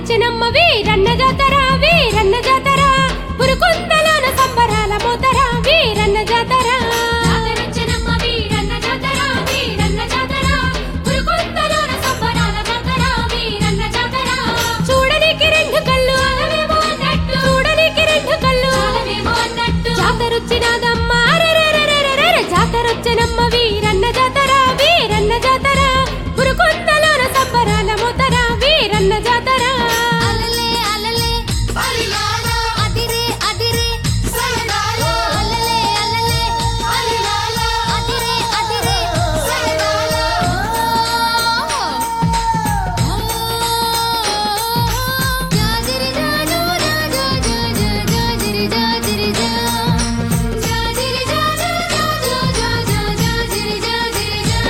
జాతరొచ్చినమ్మ వీరన్న జాతర వీరన్న జాతర పురుకుందలోన సంబరాల మోతర వీరన్న జాతర జాతరొచ్చినమ్మ వీరన్న జాతర వీరన్న జాతర పురుకుందలోన సంబరాల మోతర వీరన్న జాతర చూడనికి రెండు కళ్ళు అన్నట్టు చూడనికి రెండు కళ్ళు అన్నట్టు జాతరొచ్చినాదమ్మ అరెరెరెరెరెరె, జాతరొచ్చినమ్మ వీరన్న జాతర వీరన్న జాతర పురుకుందలోన సంబరాల మోతర వీరన్న జాతర అలలే అలలే అలిలాలా అదిరే అదిరే సరదాలా అలలే అలలే అలిలాలా అదిరే అదిరే సరదాలా జాజిరి జాజు రాజు జాజు జాజిరి జాజిరి జా జాజిరి జాజు జాజు జాజు జాజిరి జాజిరి జా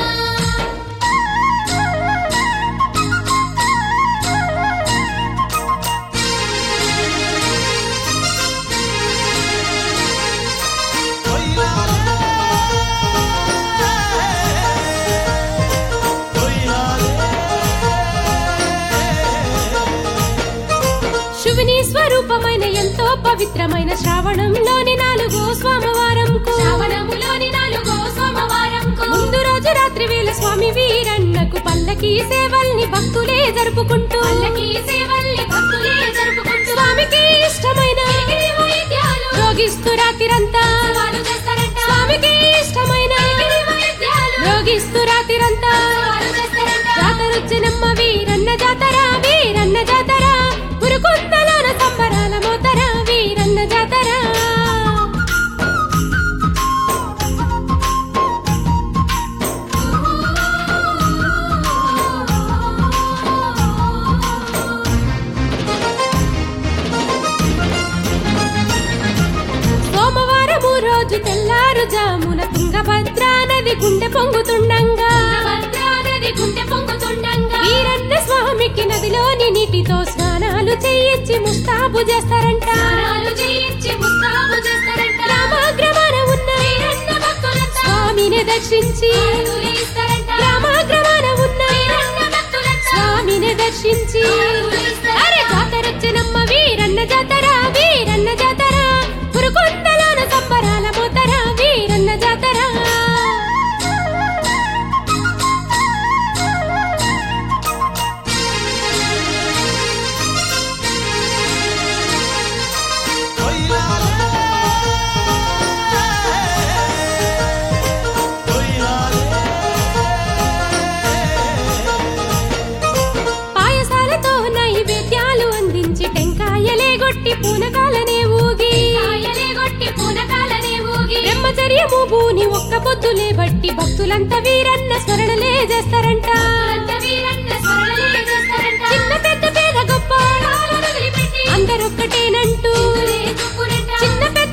శివుని స్వరూపమైన ఎంతో పవిత్రమైన శ్రావణంలోని నాలుగో సోమవారంకు శ్రావణములోని నాలుగో సోమవారంకు ముందు రోజు రాత్రి వేళ స్వామి వీరన్నకు పల్లకి సేవల్ని భక్తులే జరుపుకుంటూ పల్లకి సేవల్ని భక్తులే జరుపుకుంటూ స్వామికి ఇష్టమైన గిరి వైద్యాలు రోగిస్తూ రాత్రిరంతా వాళ్ళు చేస్తారంట స్వామికి ఇష్టమైన గిరి వైద్యాలు రోగిస్తూ రాత్రిరంతా వాళ్ళు చేస్తారంట జాతరొచ్చినమ్మ వీరన్న జాతర వీరన్న జాతర పురుకుందలోన సంబరాల మోతర వీరన్న జాతర సోమవారము రోజు తెల్లారుజామున తుంగభద్ర నది గుండె పొంగుతుండంగా భద్రానది గుండె పొంగుతుండంగా వీరన్న స్వామికి నదిలోని నీటితో స్నానాలు చేయించి ముస్తాబు చేస్తారంట స్నానాలు చేయించి ముస్తాబు చేస్తారంట గ్రామాగ్రమాన ఉన్న వీరన్న భక్తులంతా స్వామిని దర్శించి ఆరుగులు ఇస్తారంట గ్రామాగ్రమాన ఉన్న వీరన్న భక్తులంతా స్వామిని దర్శించి ఆరుగులు ఇస్తారంట అరే జాతరొచ్చినమ్మ వీరన్న జాతర వీరన్న జాతర పురుకొందలోన సంబరాల మోతర వీరన్న జాతర పాయసాలతో నైవేద్యాలు అందించి టెంకాయలే గొట్టి పూనకాలనే ఊగి కాయలే గొట్టి పూనకాలనే ఊగి బ్రహ్మచర్యము భూని ఒక్క పొద్దులే బట్టి భక్తులంతా వీరన్న స్మరణలే చేస్తారంట అంత వీరన్న స్మరణలే చేస్తారంట చిన్న పెద్ద పేద గొప్ప కాలను వదిలిపెట్టి అందరొక్కటేనంటూ చిందులే తుప్పురంట చిన్న పెద్ద